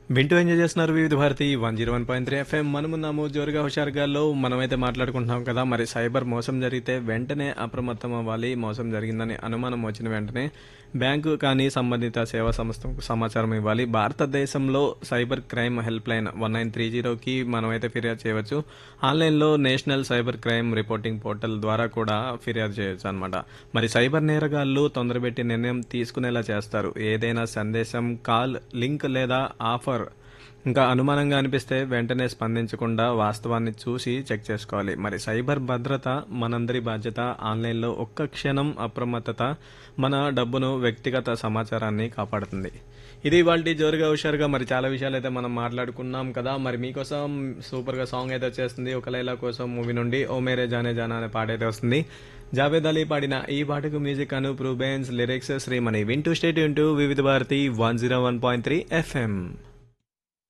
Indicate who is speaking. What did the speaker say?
Speaker 1: వింటూ ఎంజాయ్ చేస్తున్నారు Vividh Bharati one zero one point three FM మనమున్నాము జోరుగా హుషారుగాల్లో మనమైతే మాట్లాడుకుంటున్నాం కదా మరి సైబర్ మోసం జరిగితే వెంటనే అప్రమత్తం అవ్వాలి మోసం జరిగిందని అనుమానం వచ్చిన వెంటనే బ్యాంకు కానీ సంబంధిత సేవా సంస్థకు సమాచారం ఇవ్వాలి భారతదేశంలో cyber crime helpline one nine three జీరోకి మనమైతే ఫిర్యాదు చేయవచ్చు ఆన్లైన్లో national cyber crime reporting portal ద్వారా కూడా ఫిర్యాదు చేయొచ్చు అనమాట మరి సైబర్ నేరగాళ్లు తొందరబెట్టి నిర్ణయం తీసుకునేలా చేస్తారు ఏదైనా సందేశం కాల్ లింక్ లేదా ఆఫర్ ఇంకా అనుమానంగా అనిపిస్తే వెంటనే స్పందించకుండా వాస్తవాన్ని చూసి చెక్ చేసుకోవాలి మరి సైబర్ భద్రత మనందరి బాధ్యత ఆన్లైన్లో ఒక్క క్షణం అప్రమత్తత మన డబ్బును వ్యక్తిగత సమాచారాన్ని కాపాడుతుంది ఇది వాళ్ళ జోరుగా హుషారుగా మరి చాలా విషయాలు అయితే మనం మాట్లాడుకున్నాం కదా మరి మీకోసం సూపర్గా సాంగ్ అయితే వచ్చేస్తుంది ఒక లైలా కోసం మూవీ నుండి ఓ మేరే జానే జానా అనే పాట అయితే వస్తుంది జావేద్ అలీ పాడిన ఈ పాటకు మ్యూజిక్ అను ప్రూబెన్స్ లిరిక్స్ శ్రీమణి వింటూ స్టేట్ వింటూ Vividh Bharati one zero one point three FM